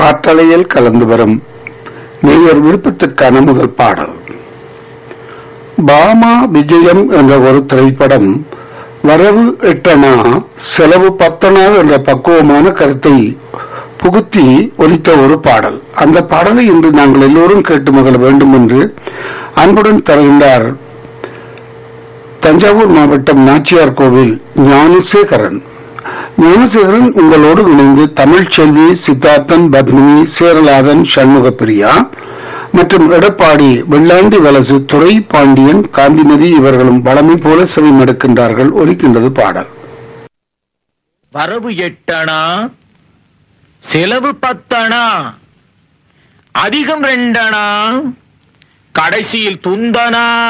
காற்றலையில் கலந்து வரும் மேயர் விருப்பத்துக்கான முதல் பாடல் பாமா விஜயம் என்ற ஒரு திரைப்படம் வரவு எட்டனா செலவு பத்தனா என்ற பக்குவமான கருத்தை புகுத்தி ஒலித்த ஒரு பாடல் அந்த பாடலை இன்று நாங்கள் எல்லோரும் கேட்டு மகிழ வேண்டும் என்று அன்புடன் தருகின்றார் தஞ்சாவூர் மாவட்டம் நாச்சியார் கோவில் ஞானசேகரன் ஞானசேகரன் உங்களோடு இணைந்து தமிழ் செல்வி சித்தார்த்தன் பத்மினி சேரலாதன் சண்முகப்பிரியா மற்றும் எடப்பாடி வெள்ளாண்டி வலசு துறை பாண்டியன் காந்திமதி இவர்களும் வளமை போல செவிமடுக்கின்றார்கள் ஒலிக்கின்றது பாடல் வரவு எட்டணா செலவு பத்தணா அதிகம் ரெண்டணா கடைசியில் துந்தனா